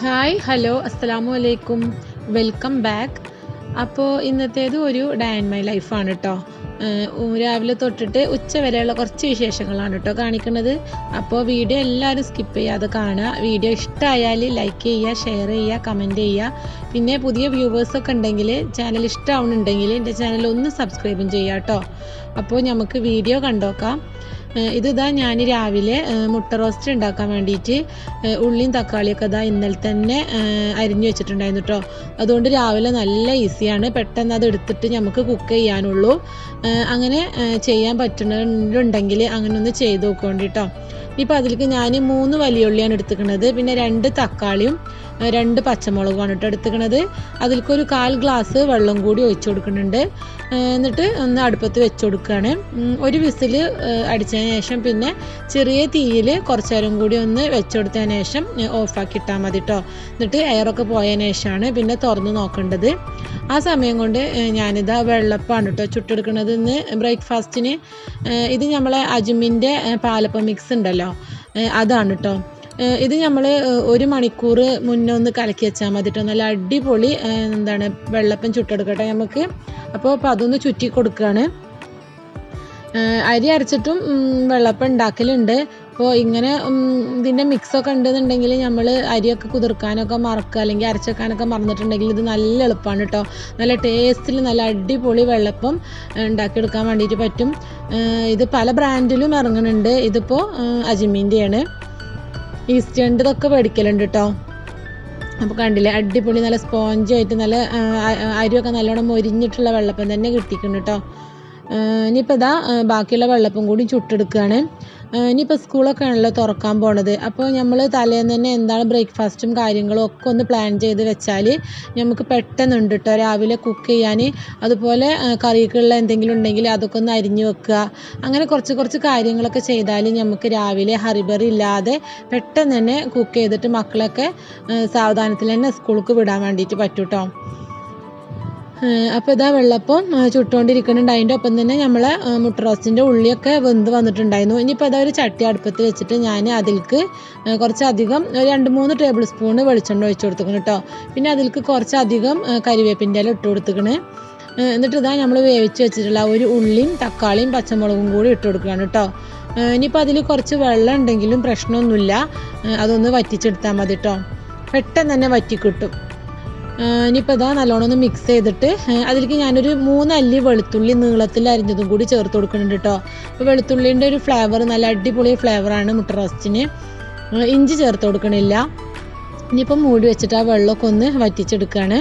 hi hello അസ്സലാമു അലൈക്കും welcome back അപ്പോൾ ഇന്നത്തേത് ഒരു ഡേ ആൻഡ് മൈ ലൈഫാണ് കേട്ടോ രാവിലെ തൊട്ടിട്ട് ഉച്ച വരെയുള്ള കുറച്ച് വിശേഷങ്ങളാണ് കേട്ടോ കാണിക്കുന്നത് അപ്പോൾ വീഡിയോ എല്ലാവരും സ്കിപ്പ് ചെയ്യാതെ കാണുക വീഡിയോ ഇഷ്ടമായാൽ ലൈക്ക് ചെയ്യുക ഷെയർ ചെയ്യുക കമൻറ്റ് ചെയ്യുക പിന്നെ പുതിയ വ്യൂവേഴ്സൊക്കെ ഉണ്ടെങ്കിൽ ചാനൽ ഇഷ്ടമാവുന്നുണ്ടെങ്കിൽ എൻ്റെ ചാനൽ ഒന്ന് സബ്സ്ക്രൈബും ചെയ്യുക കേട്ടോ അപ്പോൾ നമുക്ക് വീഡിയോ കണ്ടോക്കാം ഇതിതാ ഞാൻ രാവിലെ മുട്ട റോസ്റ്റ് ഉണ്ടാക്കാൻ വേണ്ടിയിട്ട് ഉള്ളിയും തക്കാളിയൊക്കെ ഇതാ ഇന്നലെ തന്നെ അരിഞ്ഞു വെച്ചിട്ടുണ്ടായിരുന്നു കേട്ടോ അതുകൊണ്ട് രാവിലെ നല്ല ഈസിയാണ് പെട്ടെന്ന് അത് എടുത്തിട്ട് നമുക്ക് കുക്ക് ചെയ്യാനുള്ളൂ അങ്ങനെ ചെയ്യാൻ പറ്റുന്നുണ്ടെങ്കിൽ അങ്ങനെ ഒന്ന് ചെയ്ത് നോക്കോണ്ടി കേട്ടോ ഇനിയിപ്പോൾ അതിലേക്ക് ഞാൻ മൂന്ന് വലിയ ഉള്ളിയാണ് എടുത്തുക്കുന്നത് പിന്നെ രണ്ട് തക്കാളിയും രണ്ട് പച്ചമുളകുമാണ് കേട്ടോ എടുത്തുക്കണത് അതിലേക്കൊരു കാൽ ഗ്ലാസ് വെള്ളം കൂടി ഒഴിച്ചു കൊടുക്കുന്നുണ്ട് എന്നിട്ട് ഒന്ന് അടുപ്പത്ത് വെച്ച് കൊടുക്കുകയാണ് ഒരു വിസിൽ അടിച്ചതിന് ശേഷം പിന്നെ ചെറിയ തീയിൽ കുറച്ച് നേരം കൂടി ഒന്ന് വെച്ച് കൊടുത്തതിന് ശേഷം ഓഫാക്കി ഇട്ടാൽ മതി കേട്ടോ എന്നിട്ട് എയറൊക്കെ പോയതിന് ശേഷമാണ് പിന്നെ തുറന്ന് നോക്കേണ്ടത് ആ സമയം കൊണ്ട് ഞാനിതാ വെള്ളപ്പാണ് കേട്ടോ ചുട്ടെടുക്കുന്നത് ഇന്ന് ബ്രേക്ക്ഫാസ്റ്റിന് ഇത് നമ്മളെ അജുമിൻ്റെ പാലപ്പം മിക്സ് ഉണ്ടല്ലോ അതാണ് കേട്ടോ ഇത് നമ്മൾ ഒരു മണിക്കൂർ മുന്നേ ഒന്ന് കലക്കി വെച്ചാൽ മതി കേട്ടോ നല്ല അടിപൊളി എന്താണ് വെള്ളപ്പം ചുട്ടെടുക്കട്ടെ നമുക്ക് അപ്പോൾ അപ്പോൾ അതൊന്ന് ചുറ്റി കൊടുക്കുകയാണ് അരി അരച്ചിട്ടും വെള്ളപ്പം ഉണ്ടാക്കലുണ്ട് അപ്പോൾ ഇങ്ങനെ ഇതിൻ്റെ മിക്സൊക്കെ ഉണ്ടെന്നുണ്ടെങ്കിൽ നമ്മൾ അരിയൊക്കെ കുതിർക്കാനൊക്കെ മറക്കുക അല്ലെങ്കിൽ അരച്ചെക്കാനൊക്കെ മറന്നിട്ടുണ്ടെങ്കിൽ ഇത് നല്ല എളുപ്പമാണ് കേട്ടോ നല്ല ടേസ്റ്റിൽ നല്ല അടിപൊളി വെള്ളപ്പം ഉണ്ടാക്കിയെടുക്കാൻ വേണ്ടിയിട്ട് പറ്റും ഇത് പല ബ്രാൻഡിലും ഇറങ്ങുന്നുണ്ട് ഇതിപ്പോൾ അജിമീൻ്റെയാണ് ഈസ്റ്റേണിൻ്റെതൊക്കെ മേടിക്കലുണ്ട് കേട്ടോ അപ്പോൾ കണ്ടില്ലേ അടിപൊളി നല്ല സ്പോഞ്ചായിട്ട് നല്ല അരിയൊക്കെ നല്ലോണം മൊരിഞ്ഞിട്ടുള്ള വെള്ളപ്പം തന്നെ കിട്ടിയിട്ടുണ്ട് കേട്ടോ ഇനിയിപ്പോൾ ഇതാ ബാക്കിയുള്ള വെള്ളപ്പം കൂടി ചുട്ടെടുക്കുകയാണ് ഇനിയിപ്പോൾ സ്കൂളൊക്കെ ആണല്ലോ തുറക്കാൻ പോണത് അപ്പോൾ നമ്മൾ തലേന്ന് തന്നെ എന്താണ് ബ്രേക്ക്ഫാസ്റ്റും കാര്യങ്ങളും ഒക്കെ ഒന്ന് പ്ലാൻ ചെയ്ത് വെച്ചാൽ നമുക്ക് പെട്ടെന്നുണ്ട് കേട്ടോ രാവിലെ കുക്ക് ചെയ്യാൻ അതുപോലെ കറിക്കുള്ള എന്തെങ്കിലും ഉണ്ടെങ്കിൽ അതൊക്കെ ഒന്ന് അരിഞ്ഞു വെക്കുക അങ്ങനെ കുറച്ച് കുറച്ച് കാര്യങ്ങളൊക്കെ ചെയ്താൽ നമുക്ക് രാവിലെ ഹറിബറി ഇല്ലാതെ പെട്ടെന്ന് തന്നെ കുക്ക് ചെയ്തിട്ട് മക്കളൊക്കെ സാവധാനത്തിൽ തന്നെ സ്കൂൾക്ക് വിടാൻ വേണ്ടിയിട്ട് പറ്റും കേട്ടോ അപ്പോൾ ഇതാ വെള്ളപ്പം ചുട്ടുകൊണ്ടിരിക്കുന്നുണ്ട് അതിൻ്റെ ഒപ്പം തന്നെ നമ്മൾ മുട്ട റോസ്റ്റിൻ്റെ ഉള്ളിയൊക്കെ വെന്ത് വന്നിട്ടുണ്ടായിരുന്നു ഇനിയിപ്പോൾ അതൊരു ചട്ടി അടുപ്പത്ത് വെച്ചിട്ട് ഞാൻ അതിലേക്ക് കുറച്ചധികം രണ്ട് മൂന്ന് ടേബിൾ സ്പൂൺ വെളിച്ചെണ്ണ ഒഴിച്ച് കൊടുത്തിക്കണം കേട്ടോ പിന്നെ അതിലേക്ക് കുറച്ചധികം കരിവേപ്പിൻ്റെ ഇല ഇട്ട് കൊടുത്തിക്കണ് എന്നിട്ട് ഇതാ നമ്മൾ വേവിച്ച് വെച്ചിട്ടുള്ള ഒരു ഉള്ളിയും തക്കാളിയും പച്ചമുളകും കൂടി ഇട്ട് കൊടുക്കുകയാണ് കേട്ടോ ഇനിയിപ്പോൾ അതിൽ കുറച്ച് വെള്ളം ഉണ്ടെങ്കിലും പ്രശ്നമൊന്നുമില്ല അതൊന്ന് വറ്റിച്ചെടുത്താൽ മതി കേട്ടോ പെട്ടെന്ന് തന്നെ വറ്റി കിട്ടും ഇനിയിപ്പോൾ ഇതാ നല്ലോണം ഒന്ന് മിക്സ് ചെയ്തിട്ട് അതിലേക്ക് ഞാനൊരു മൂന്നല്ലി വെളുത്തുള്ളി നീളത്തിൽ അരിഞ്ഞതും കൂടി ചേർത്ത് കൊടുക്കുന്നുണ്ട് കേട്ടോ അപ്പോൾ വെളുത്തുള്ളിൻ്റെ ഒരു ഫ്ലേവർ നല്ല അടിപൊളി ഫ്ലേവറാണ് മുട്ട റോസ്റ്റിന് ഇഞ്ചി ചേർത്ത് കൊടുക്കണില്ല ഇനിയിപ്പോൾ മൂടി വെച്ചിട്ട് ആ വെള്ളമൊക്കെ ഒന്ന് വറ്റിച്ചെടുക്കുകയാണ്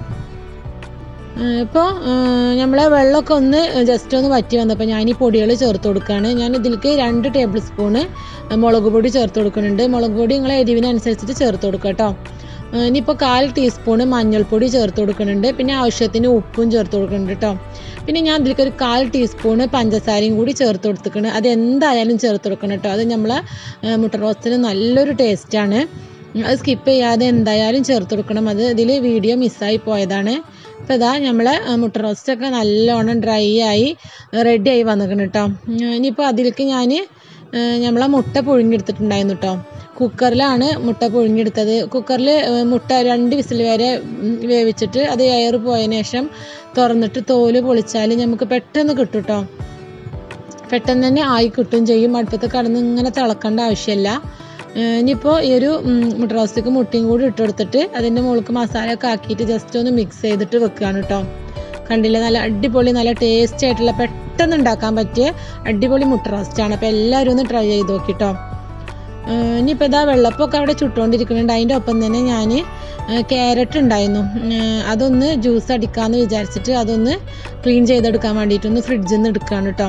ഇപ്പോൾ നമ്മളെ വെള്ളമൊക്കെ ഒന്ന് ജസ്റ്റ് ഒന്ന് വറ്റി വന്നപ്പോൾ ഞാൻ ഈ പൊടികൾ ചേർത്ത് കൊടുക്കുകയാണ് ഞാൻ ഇതിലേക്ക് രണ്ട് ടേബിൾ സ്പൂണ് മുളക് പൊടി ചേർത്ത് കൊടുക്കുന്നുണ്ട് മുളക് പൊടി നിങ്ങളെ എരിവിനനുസരിച്ചിട്ട് ചേർത്ത് കൊടുക്കുക കേട്ടോ ഇനിയിപ്പോൾ കാൽ ടീസ്പൂണ് മഞ്ഞൾപ്പൊടി ചേർത്ത് കൊടുക്കുന്നുണ്ട് പിന്നെ ആവശ്യത്തിന് ഉപ്പും ചേർത്ത് കൊടുക്കുന്നുണ്ട് കേട്ടോ പിന്നെ ഞാൻ ഇതിലേക്ക് ഒരു കാൽ ടീസ്പൂണ് പഞ്ചസാരയും കൂടി ചേർത്ത് കൊടുത്തിട്ടുണ്ട് അത് എന്തായാലും ചേർത്ത് കൊടുക്കണം കേട്ടോ അത് നമ്മളെ മുട്ട റോസ്റ്റിന് നല്ലൊരു ടേസ്റ്റാണ് അത് സ്കിപ്പ് ചെയ്യാതെ എന്തായാലും ചേർത്ത് കൊടുക്കണം അത് ഇതിൽ വീഡിയോ മിസ്സായി പോയതാണ് അപ്പോൾ ഇതാ നമ്മളെ മുട്ട റോസ്റ്റൊക്കെ നല്ലോണം ഡ്രൈ ആയി റെഡി ആയി വന്നിക്കണം കേട്ടോ ഇനിയിപ്പോൾ അതിലേക്ക് ഞാൻ നമ്മളെ മുട്ട പുഴുങ്ങിയെടുത്തിട്ടുണ്ടായിരുന്നു കേട്ടോ കുക്കറിലാണ് മുട്ട പുഴുങ്ങിയെടുത്തത് കുക്കറിൽ മുട്ട രണ്ട് വിസിൽ വരെ വേവിച്ചിട്ട് അത് എയർ പോയതിന് ശേഷം തുറന്നിട്ട് തോല് പൊളിച്ചാൽ നമുക്ക് പെട്ടെന്ന് കിട്ടും കേട്ടോ പെട്ടെന്ന് തന്നെ ആയി കിട്ടും ചെയ്യും അടുപ്പത്ത് കടന്ന് ഇങ്ങനെ തിളക്കേണ്ട ആവശ്യമില്ല ഇനിയിപ്പോൾ ഈ ഒരു മുട്ട റോസ്റ്റിക്ക് മുട്ടയും കൂടി ഇട്ട് കൊടുത്തിട്ട് അതിൻ്റെ മുകൾക്ക് മസാലയൊക്കെ ആക്കിയിട്ട് ജസ്റ്റ് ഒന്ന് മിക്സ് ചെയ്തിട്ട് വെക്കുകയാണ് കേട്ടോ കണ്ടില്ലേ നല്ല അടിപൊളി നല്ല ടേസ്റ്റി ആയിട്ടുള്ള പെട്ടെന്ന് ഉണ്ടാക്കാൻ പറ്റിയ അടിപൊളി മുട്ട റോസ്റ്റാണ് അപ്പോൾ എല്ലാവരും ഒന്ന് ട്രൈ ചെയ്ത് നോക്കിട്ടോ ഇനിയിപ്പോൾ ഇതാ വെള്ളപ്പൊക്കെ അവിടെ ചുട്ടുകൊണ്ടിരിക്കുന്നുണ്ട് അതിൻ്റെ ഒപ്പം തന്നെ ഞാൻ ക്യാരറ്റ് ഉണ്ടായിരുന്നു അതൊന്ന് ജ്യൂസ് അടിക്കാമെന്ന് വിചാരിച്ചിട്ട് അതൊന്ന് ക്ലീൻ ചെയ്തെടുക്കാൻ വേണ്ടിയിട്ടൊന്ന് ഫ്രിഡ്ജിൽ നിന്ന് എടുക്കുകയാണ് കേട്ടോ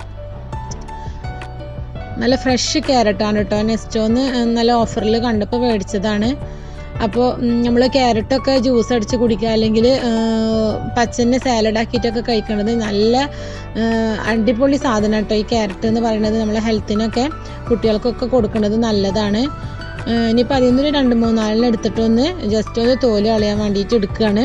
നല്ല ഫ്രഷ് ക്യാരറ്റാണ് കേട്ടോ നെസ്റ്റോന്ന് നല്ല ഓഫറിൽ കണ്ടപ്പോൾ മേടിച്ചതാണ് അപ്പോൾ നമ്മൾ ക്യാരറ്റൊക്കെ ജ്യൂസ് അടിച്ച് കുടിക്കുക അല്ലെങ്കിൽ പച്ചന്നെ സാലഡ് ആക്കിയിട്ടൊക്കെ കഴിക്കുന്നത് നല്ല അടിപൊളി സാധനം കേട്ടോ ഈ ക്യാരറ്റ് എന്ന് പറയുന്നത് നമ്മളെ ഹെൽത്തിനൊക്കെ കുട്ടികൾക്കൊക്കെ കൊടുക്കുന്നത് നല്ലതാണ് ഇനിയിപ്പോൾ അതിൽ നിന്ന് രണ്ട് മൂന്നാലിന് എടുത്തിട്ടൊന്ന് ജസ്റ്റ് ഒന്ന് തോല് കളയാൻ വേണ്ടിയിട്ട് എടുക്കുകയാണ്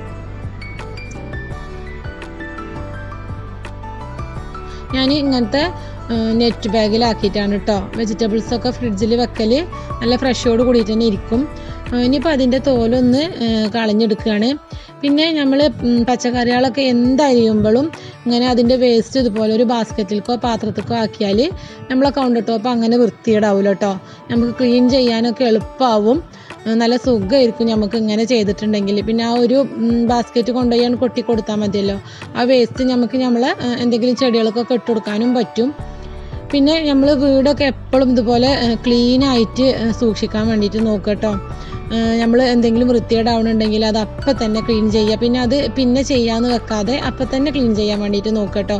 ഞാൻ ഇങ്ങനത്തെ നെറ്റ് ബാഗിലാക്കിയിട്ടാണ് കേട്ടോ വെജിറ്റബിൾസ് ഒക്കെ ഫ്രിഡ്ജിൽ വെക്കൽ നല്ല ഫ്രഷോട് കൂടിയിട്ട് തന്നെ ഇരിക്കും ഇനിയിപ്പോൾ അതിൻ്റെ തോലൊന്ന് ഏഹ്, കളഞ്ഞെടുക്കുകയാണ് പിന്നെ നമ്മൾ പച്ചക്കറികളൊക്കെ എന്തരിയുമ്പോഴും ഇങ്ങനെ അതിൻ്റെ വേസ്റ്റ് ഇതുപോലെ ഒരു ബാസ്ക്കറ്റിലേക്കോ പാത്രത്തിലേക്കോ ആക്കിയാൽ നമ്മളെ കൗണ്ടർ ടോപ്പ് അങ്ങനെ വൃത്തിയേടാവില്ല കേട്ടോ നമുക്ക് ക്ലീൻ ചെയ്യാനൊക്കെ എളുപ്പമാവും ഏഹ് നല്ല സുഖമായിരിക്കും നമുക്ക് ഇങ്ങനെ ചെയ്തിട്ടുണ്ടെങ്കിൽ പിന്നെ ആ ഒരു ബാസ്ക്കറ്റ് കൊണ്ടുപോയി കൊട്ടി കൊടുത്താൽ മതിയല്ലോ ആ വേസ്റ്റ് നമുക്ക് നമ്മൾ എന്തെങ്കിലും ചെടികൾക്കൊക്കെ ഇട്ട് കൊടുക്കാനും പറ്റും പിന്നെ നമ്മൾ വീടൊക്കെ എപ്പോഴും ഇതുപോലെ ക്ലീൻ ആയിട്ട് ഏഹ് സൂക്ഷിക്കാൻ വേണ്ടിയിട്ട് നോക്കുക കേട്ടോ നമ്മൾ എന്തെങ്കിലും വൃത്തികേടാവണുണ്ടെങ്കിൽ അത് അപ്പം തന്നെ ക്ലീൻ ചെയ്യുക പിന്നെ അത് പിന്നെ ചെയ്യാന്ന് വെക്കാതെ അപ്പം തന്നെ ക്ലീൻ ചെയ്യാൻ വേണ്ടിയിട്ട് നോക്കുക കേട്ടോ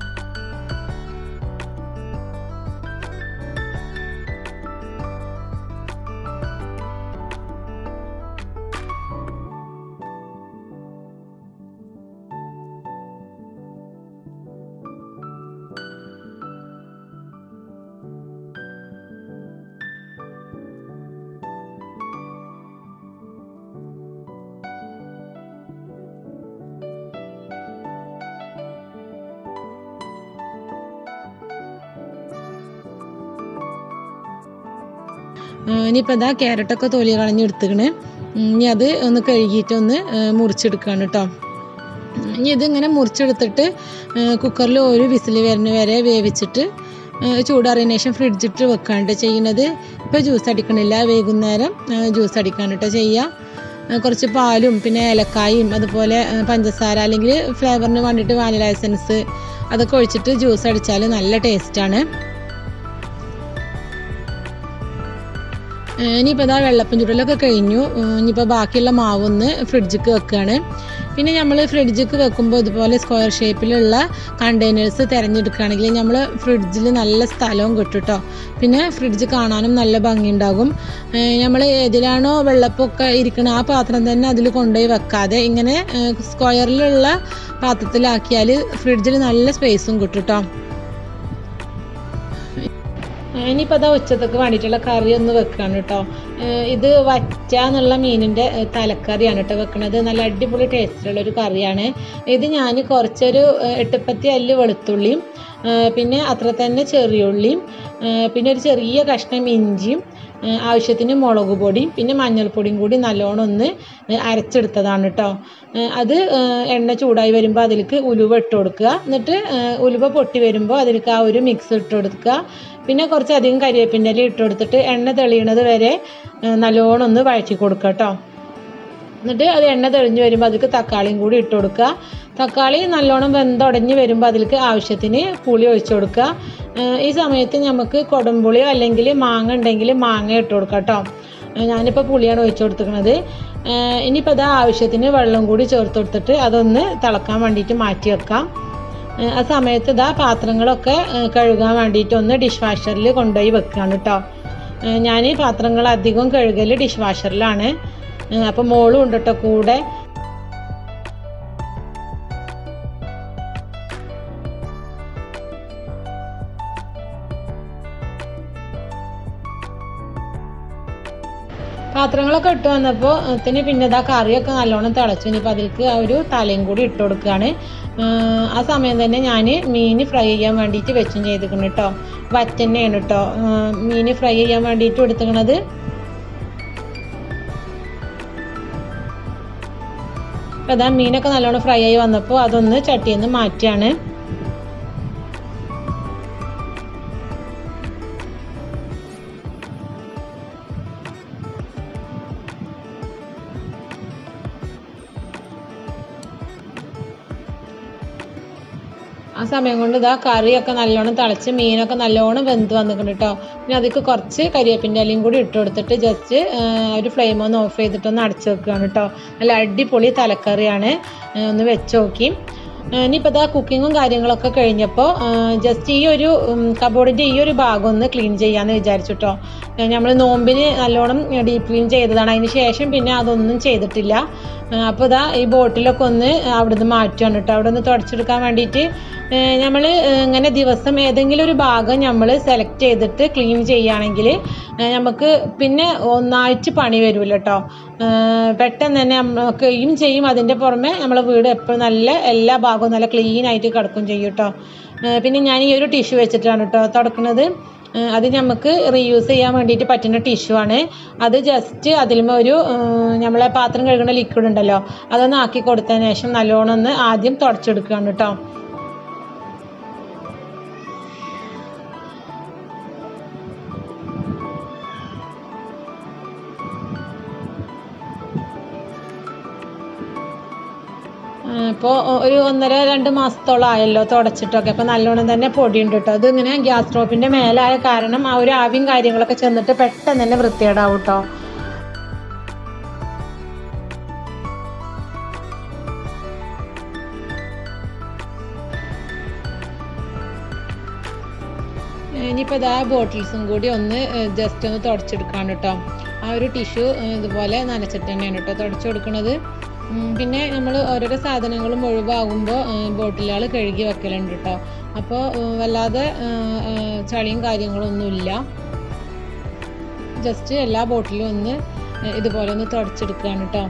ഇനിയിപ്പോൾ ഇതാ ക്യാരറ്റൊക്കെ തൊലി കളഞ്ഞ് എടുത്തുക്കണ് ഇനി അത് ഒന്ന് കഴുകിയിട്ട് ഒന്ന് ഏഹ് മുറിച്ചെടുക്കുകയാണ് കേട്ടോ ഇനി ഇത് ഇങ്ങനെ മുറിച്ചെടുത്തിട്ട് കുക്കറിൽ ഒരു വിസിൽ വരുന്ന വരെ വേവിച്ചിട്ട് ഏഹ് ചൂടാറിയതിന് ശേഷം ഫ്രിഡ്ജിട്ട് വെക്കാണ്ട് ചെയ്യുന്നത് ഇപ്പോൾ ജ്യൂസ് അടിക്കണില്ല വൈകുന്നേരം ജ്യൂസ് അടിക്കാണ് കേട്ടോ ചെയ്യുക ഏഹ് കുറച്ച് പാലും പിന്നെ ഏലക്കായും അതുപോലെ ഏഹ് പഞ്ചസാര അല്ലെങ്കിൽ ഫ്ലേവറിന് വേണ്ടിയിട്ട് വാനില എസൻസ് അതൊക്കെ ഒഴിച്ചിട്ട് ജ്യൂസ് അടിച്ചാൽ നല്ല ടേസ്റ്റാണ് ഇനിയിപ്പോൾ ഇതാ വെള്ളപ്പം ചുടലൊക്കെ കഴിഞ്ഞു ഏഹ് ഇനിയിപ്പോൾ ബാക്കിയുള്ള മാവൊന്ന് ഫ്രിഡ്ജിക്ക് വെക്കുകയാണ് പിന്നെ നമ്മൾ ഫ്രിഡ്ജിക്ക് വെക്കുമ്പോൾ ഇതുപോലെ സ്ക്വയർ ഷേപ്പിലുള്ള കണ്ടെയ്നേഴ്സ് തിരഞ്ഞെടുക്കുകയാണെങ്കിൽ നമ്മൾ ഫ്രിഡ്ജിൽ നല്ല സ്ഥലവും കിട്ടും കേട്ടോ പിന്നെ ഫ്രിഡ്ജ് കാണാനും നല്ല ഭംഗിയുണ്ടാകും നമ്മൾ ഏതിലാണോ വെള്ളപ്പൊക്കെ ഇരിക്കുന്നത് ആ പാത്രം തന്നെ അതിൽ കൊണ്ടുപോയി വെക്കാതെ ഇങ്ങനെ സ്ക്വയറിലുള്ള പാത്രത്തിലാക്കിയാൽ ഫ്രിഡ്ജിൽ നല്ല സ്പേസും കിട്ടും കേട്ടോ ഇനിയിപ്പോൾ അതാ ഉച്ചത്തേക്ക് വേണ്ടിയിട്ടുള്ള കറി ഒന്ന് വെക്കുകയാണ് കേട്ടോ ഏഹ് ഇത് വറ്റ എന്നുള്ള മീനിൻ്റെ ഏഹ് തലക്കറിയാണ് കേട്ടോ വെക്കുന്നത് നല്ല അടിപൊളി ടേസ്റ്റുള്ള ഒരു കറിയാണ് ഇത് ഞാൻ കുറച്ചൊരു ഏഹ് എട്ടുപ്പത്തി അല്ല് വെളുത്തുള്ളിയും ഏഹ് പിന്നെ അത്ര തന്നെ ചെറിയുള്ളിയും ഏഹ് പിന്നെ ഒരു ചെറിയ കഷ്ണം ഇഞ്ചിയും ഏഹ് ആവശ്യത്തിന് മുളക് പൊടിയും പിന്നെ മഞ്ഞൾപ്പൊടിയും കൂടി നല്ലോണം ഒന്ന് ഏഹ് അരച്ചെടുത്തതാണ് കേട്ടോ ഏഹ് അത് ഏഹ് എണ്ണ ചൂടായി വരുമ്പോൾ അതിലേക്ക് ഉലുവ ഇട്ട് കൊടുക്കുക എന്നിട്ട് ഏഹ് ഉലുവ പൊട്ടി വരുമ്പോൾ അതിലേക്ക് ആ ഒരു മിക്സ് ഇട്ട് കൊടുക്കുക പിന്നെ കുറച്ചധികം കരിവേപ്പിൻ്റെ ഇല ഇട്ട് കൊടുത്തിട്ട് എണ്ണ തെളിയണത് വരെ ഏഹ് നല്ലോണം ഒന്ന് വഴറ്റി കൊടുക്കുക കേട്ടോ എന്നിട്ട് അത് എണ്ണ തെളിഞ്ഞ് വരുമ്പോൾ അതിലേക്ക് തക്കാളിയും കൂടി ഇട്ട് കൊടുക്കുക തക്കാളി നല്ലോണം വെന്തുടഞ്ഞ് വരുമ്പോൾ അതിലേക്ക് ആവശ്യത്തിന് പുളി ഒഴിച്ച് കൊടുക്കുക ഏഹ് ഈ സമയത്ത് നമുക്ക് കൊടംപുളിയോ അല്ലെങ്കിൽ മാങ്ങ ഉണ്ടെങ്കിൽ മാങ്ങ ഇട്ട് കൊടുക്കുക കേട്ടോ ഏഹ് ഞാനിപ്പോൾ പുളിയാണ് ഒഴിച്ച് കൊടുത്തിരിക്കുന്നത് ഇനിയിപ്പോൾ അത് ആവശ്യത്തിന് വെള്ളം കൂടി ചേർത്ത് കൊടുത്തിട്ട് അതൊന്ന് തിളക്കാൻ വേണ്ടിയിട്ട് മാറ്റി വെക്കാം ഏഹ് ആ സമയത്ത് ഇതാ പാത്രങ്ങളൊക്കെ ഏഹ് കഴുകാൻ വേണ്ടിയിട്ട് ഒന്ന് ഡിഷ് വാഷറിൽ കൊണ്ടുപോയി വെക്കുകയാണ് കേട്ടോ ഞാൻ ഈ പാത്രങ്ങൾ അധികം കഴുകൽ ഡിഷ് വാഷറിലാണ് അപ്പോൾ മോളും ഉണ്ട് കേട്ടോ കൂടെ പാത്രങ്ങളൊക്കെ ഇട്ട് വന്നപ്പോൾത്തിന് പിന്നെ ഇതാ കറിയൊക്കെ നല്ലോണം തിളച്ചു ഇനിയിപ്പോൾ അതിലേക്ക് ആ ഒരു തലയും കൂടി ഇട്ട് കൊടുക്കുകയാണ് ഏഹ് ആ സമയം തന്നെ ഞാൻ മീൻ ഫ്രൈ ചെയ്യാൻ വേണ്ടിയിട്ട് വെച്ചും ചെയ്തിരിക്കണം കേട്ടോ വറ്റന്നെയാണ് കേട്ടോ മീൻ ഫ്രൈ ചെയ്യാൻ വേണ്ടിയിട്ട് എടുത്തിക്കണത് അപ്പോൾ അതാ മീനൊക്കെ നല്ലോണം ഫ്രൈ ആയി വന്നപ്പോൾ അതൊന്ന് ചട്ടിയിൽ നിന്ന് മാറ്റിയാണ് ആ സമയം കൊണ്ട് ഇതാ കറിയൊക്കെ നല്ലോണം തിളച്ച് മീനൊക്കെ നല്ലോണം വെന്ത് വന്നിട്ടുണ്ട് കേട്ടോ പിന്നെ അതിലേക്ക് കുറച്ച് കരിവേപ്പിൻ്റെ ഇലയും കൂടി ഇട്ട് കൊടുത്തിട്ട് ജസ്റ്റ് ഒരു ഫ്ലെയിം ഒന്ന് ഓഫ് ചെയ്തിട്ടൊന്ന് അടച്ചു വെക്കുകയാണ് കേട്ടോ നല്ല അടിപൊളി തലക്കറിയാണ് ഏഹ് ഒന്ന് വെച്ച് നോക്കി ഇനിയിപ്പോൾ ഇതാ കുക്കിങ്ങും കാര്യങ്ങളൊക്കെ കഴിഞ്ഞപ്പോൾ ജസ്റ്റ് ഈ ഒരു കബോർഡിൻ്റെ ഈ ഒരു ഭാഗം ഒന്ന് ക്ലീൻ ചെയ്യാമെന്ന് വിചാരിച്ചു കേട്ടോ നമ്മൾ നോമ്പിന് നല്ലോണം ഡീപ്പ് ക്ലീൻ ചെയ്തതാണ് അതിന് ശേഷം പിന്നെ അതൊന്നും ചെയ്തിട്ടില്ല അപ്പോൾ ഇതാ ഈ ബോട്ടിലൊക്കെ ഒന്ന് അവിടുന്ന് മാറ്റുകയാണ് കേട്ടോ അവിടെ നിന്ന് തുടച്ചെടുക്കാൻ വേണ്ടിയിട്ട് നമ്മൾ ഇങ്ങനെ ദിവസം ഏതെങ്കിലും ഒരു ഭാഗം നമ്മൾ സെലക്ട് ചെയ്തിട്ട് ക്ലീൻ ചെയ്യുകയാണെങ്കിൽ നമുക്ക് പിന്നെ ഒന്നായിട്ട് പണി വരില്ല കേട്ടോ പെട്ടെന്ന് തന്നെ നമുക്ക് ചെയ്യും ചെയ്യും അതിൻ്റെ പുറമെ നമ്മളെ വീട് എപ്പോഴും നല്ല എല്ലാ ഭാഗവും നല്ല ക്ലീൻ ആയിട്ട് കിടക്കും ചെയ്യും കേട്ടോ പിന്നെ ഞാൻ ഈ ഒരു ടിഷ്യൂ വെച്ചിട്ടാണ് കേട്ടോ തുടക്കുന്നത് ഏഹ് അത് നമുക്ക് റീയൂസ് ചെയ്യാൻ വേണ്ടിയിട്ട് പറ്റുന്ന ടിഷ്യൂ ആണ് അത് ജസ്റ്റ് അതിലുമ ഒരു ഏഹ് നമ്മളെ പാത്രം കഴുകുന്ന ലിക്വിഡ് ഉണ്ടല്ലോ അതൊന്ന് ആക്കി കൊടുത്തതിന് ശേഷം നല്ലോണം ഒന്ന് ആദ്യം തുടച്ചെടുക്കുകയാണ് കേട്ടോ ഇപ്പോൾ ഒരു ഒന്നര രണ്ട് മാസത്തോളം ആയല്ലോ തുടച്ചിട്ടൊക്കെ അപ്പോൾ നല്ലോണം തന്നെ പൊടിയുണ്ട് കേട്ടോ അത് ഇങ്ങനെ ഗ്യാസ് സ്റ്റോപ്പിൻ്റെ മേലായ കാരണം ആ ഒരു ആവിയും കാര്യങ്ങളൊക്കെ ചെന്നിട്ട് പെട്ടെന്ന് തന്നെ വൃത്തികേടാവും കേട്ടോ ഇനിയിപ്പോൾ ഇതാ ബോട്ടിൽസും കൂടി ഒന്ന് ജസ്റ്റ് ഒന്ന് തുടച്ചെടുക്കാണ് കേട്ടോ ആ ഒരു ടിഷ്യൂ ഇതുപോലെ നനച്ചിട്ട് തന്നെയാണ് കേട്ടോ തുടച്ചു കൊടുക്കുന്നത് ഉം, പിന്നെ നമ്മൾ ഓരോരോ സാധനങ്ങളും ഒഴിവാകുമ്പോൾ ബോട്ടിലുകൾ കഴുകി വെക്കലുണ്ട് കേട്ടോ അപ്പോൾ വല്ലാതെ ഏഹ്, ഏഹ്, ചളിയും കാര്യങ്ങളൊന്നുമില്ല ജസ്റ്റ് എല്ലാ ബോട്ടിലും ഒന്ന് ഏഹ്, ഇതുപോലെ ഒന്ന് തുടച്ചെടുക്കുകയാണ് കേട്ടോ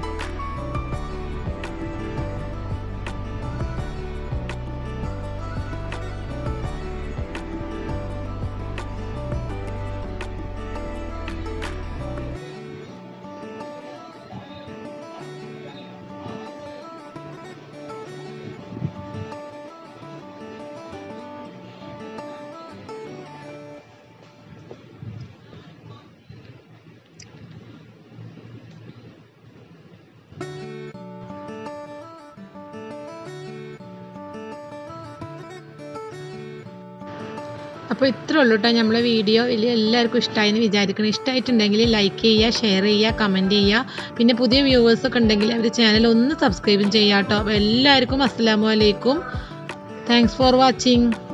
അപ്പോൾ ഇത്രേ ഉള്ളൂ കേട്ടോ നമ്മളെ വീഡിയോ വലിയ എല്ലാവർക്കും ഇഷ്ടമായി എന്ന് വിചാരിക്കണം ഇഷ്ടമായിട്ടുണ്ടെങ്കിൽ ലൈക്ക് ചെയ്യുക ഷെയർ ചെയ്യുക കമൻറ്റ് ചെയ്യുക പിന്നെ പുതിയ വ്യൂവേഴ്സ് ഒക്കെ ഉണ്ടെങ്കിൽ അവർ ചാനൽ ഒന്ന് സബ്സ്ക്രൈബും ചെയ്യാം കേട്ടോ അപ്പോൾ എല്ലാവർക്കും അസ്സലാമു അലൈക്കും താങ്ക്സ് ഫോർ വാച്ചിങ്